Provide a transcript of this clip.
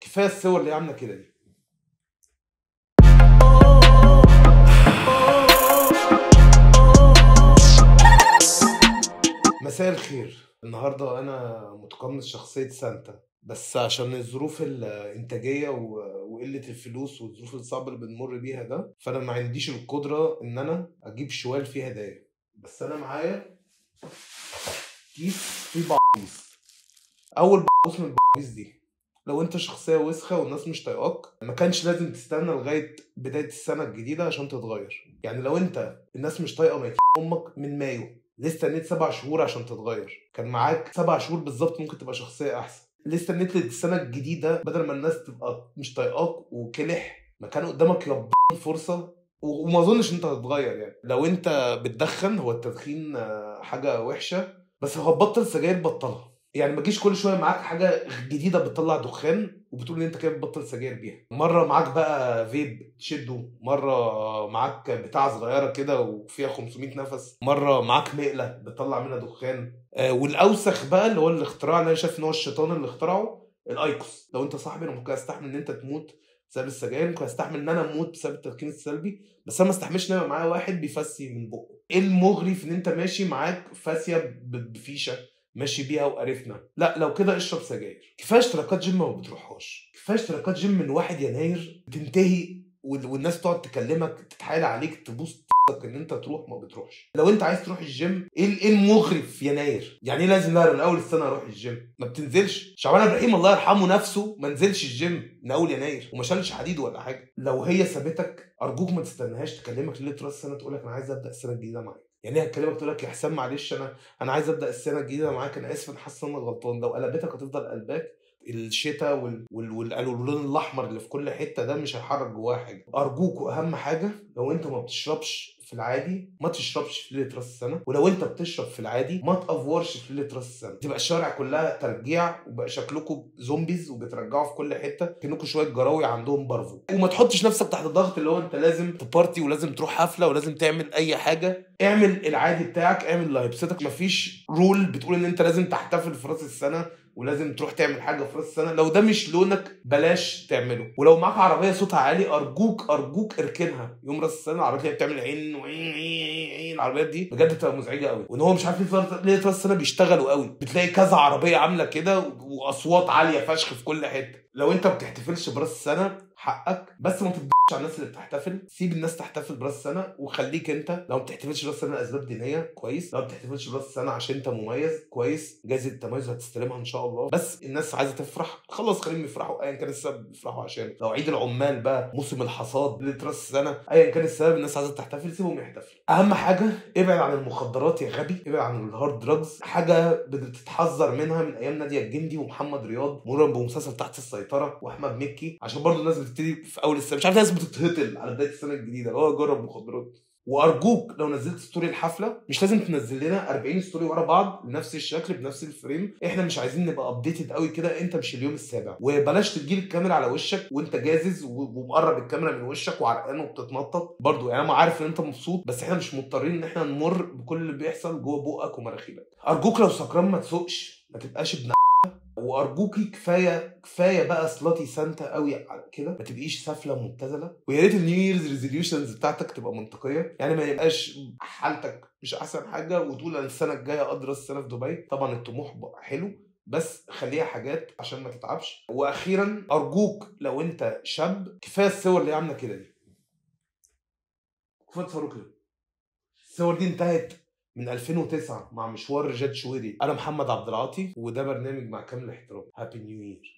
كفايه الصور اللي عامله كده دي مساء الخير النهارده انا متقمص شخصيه سانتا بس عشان الظروف الانتاجيه و- وقله الفلوس والظروف الصعبه اللي بنمر بيها ده فانا ما عنديش القدره ان انا اجيب شوال فيه هدايا بس انا معايا كيس فيه بعويص اول بعويص من البعويص دي لو انت شخصيه وسخه والناس مش طايقاك ما كانش لازم تستنى لغايه بدايه السنه الجديده عشان تتغير يعني لو انت الناس مش طايقه ميت امك من مايو ليه استنيت سبع شهور عشان تتغير كان معاك سبع شهور بالظبط ممكن تبقى شخصيه احسن ليه استنيت للسنه الجديده بدل ما الناس تبقى مش طايقاك وكلح ما كان قدامك يا فرصه و- وما اظنش انت هتتغير يعني لو انت بتدخن هو التدخين آه، حاجه وحشه بس لو هتبطل سجاير بطلها يعني ما تجيش كل شويه معاك حاجه جديده بتطلع دخان وبتقول ان انت كده بتبطل سجاير بيها مره معاك بقى فيب تشده مره معاك بتاعه صغيره كده وفيها 500 نفس مره معاك مقله بتطلع منها دخان آه والاوسخ بقى اللي هو الاختراع اللي انا شايف ان هو الشيطان اللي اخترعه الايكوس لو انت صاحبي انا ممكن استحمل ان انت تموت بسبب السجاير ممكن استحمل ان انا اموت بسبب التدخين السلبي بس انا ما استحملش ان يبقى معايا واحد بيفسي من بقه ايه المغري في ان انت ماشي معاك فاسيه ب- بفيشه ماشي بيها وقرفنا لا لو كده اشرب سجاير كفايه اشتراكات جيم ما بتروحهاش كفايه اشتراكات جيم من 1 يناير تنتهي وال- والناس تقعد تكلمك تتحايل عليك تبوس طاقتك ان انت تروح ما بتروحش لو انت عايز تروح الجيم ايه ال- ايه المغري في يناير يعني ايه لازم لا من اول السنه اروح الجيم ما بتنزلش شعبان عبد الرحيم الله يرحمه نفسه ما نزلش الجيم من اول يناير وما شالش حديد ولا حاجه لو هي سابتك ارجوك ما تستناهاش تكلمك ليله راس السنه تقول لك انا عايز ابدا السنه الجديده معاك يعني هي هتكلمك تقول لك يا حسام معلش انا انا عايز ابدا السنه الجديده معاك انا اسف انا حاسس ان انا غلطان لو قلبتك هتفضل قلباك الشتاء وال... وال... وال... واللون الاحمر اللي في كل حته ده مش هيحرك جواه حاجه ارجوك واهم حاجه لو انت ما بتشربش في العادي ما تشربش في ليله راس السنه ولو انت بتشرب في العادي ما تافورش في ليله راس السنه تبقى الشوارع كلها ترجيع وبقى شكلكم زومبيز وبترجعوا في كل حته كانكم شويه جراوي عندهم بارفو وما تحطش نفسك تحت ضغط اللي هو انت لازم تبارتي ولازم تروح حفله ولازم تعمل اي حاجه اعمل العادي بتاعك اعمل اللي هيبسطك مفيش رول بتقول ان انت لازم تحتفل في راس السنه ولازم تروح تعمل حاجه في راس السنه لو ده مش لونك بلاش تعمله ولو معاك عربيه صوتها عالي ارجوك ارجوك اركنها يوم راس السنه العربيه اللي بتعمل عين وعين عين عين العربيات دي بجد بتبقى مزعجه قوي وان هو مش عارف ليه في راس- ليه في راس السنه بيشتغلوا قوي بتلاقي كذا عربيه عامله كده واصوات عاليه فشخ في كل حته لو انت ما بتحتفلش براس السنه حقك بس ما تضحكش على الناس اللي بتحتفل سيب الناس تحتفل براس السنه وخليك انت لو ما بتحتفلش براس السنه لاسباب دينيه كويس لو ما بتحتفلش براس السنه عشان انت مميز كويس جايزه التميز هتستلمها ان شاء الله بس الناس عايزه تفرح خلاص خليهم يفرحوا ايا كان السبب يفرحوا عشان لو عيد العمال بقى موسم الحصاد ليله راس السنه ايا كان السبب الناس عايزه تحتفل سيبهم يحتفلوا اهم حاجه ابعد عن المخدرات يا غبي ابعد عن الهارد دراجز حاجه بتتحذر منها من ايام ناديه الجندي ومحمد رياض مرورا بمسلسل تحت السيطره واحمد مكي عشان برضو الناس بتبتدي في اول السنه مش عارف الناس بتتهطل على بدايه السنه الجديده اللي هو جرب مخدرات وارجوك لو نزلت ستوري الحفله مش لازم تنزل لنا 40 ستوري ورا بعض بنفس الشكل بنفس الفريم احنا مش عايزين نبقى ابديتد قوي كده انت مش اليوم السابع وبلاش تجيب الكاميرا على وشك وانت جازز و- ومقرب الكاميرا من وشك وعرقان وبتتنطط برضو يعني انا عارف ان انت مبسوط بس احنا مش مضطرين ان احنا نمر بكل اللي بيحصل جوه بقك ومراخيلك ارجوك لو سكران ما تسوقش ما تبقاش ابن وارجوكي كفايه كفايه بقى سلاتي سانتا قوي على كده ما تبقيش سافله مبتذله ويا ريت النيو ييرز ريزوليوشنز بتاعتك تبقى منطقيه يعني ما يبقاش حالتك مش احسن حاجه وتقول انا السنه الجايه ادرس سنه في دبي طبعا الطموح بقى حلو بس خليها حاجات عشان ما تتعبش واخيرا ارجوك لو انت شاب كفايه الصور اللي عامله كده دي كفايه تصوروا كده الصور دي انتهت من 2009 مع مشوار رجاد شويري انا محمد عبد العاطي وده برنامج مع كامل الاحترام هابي نيو يير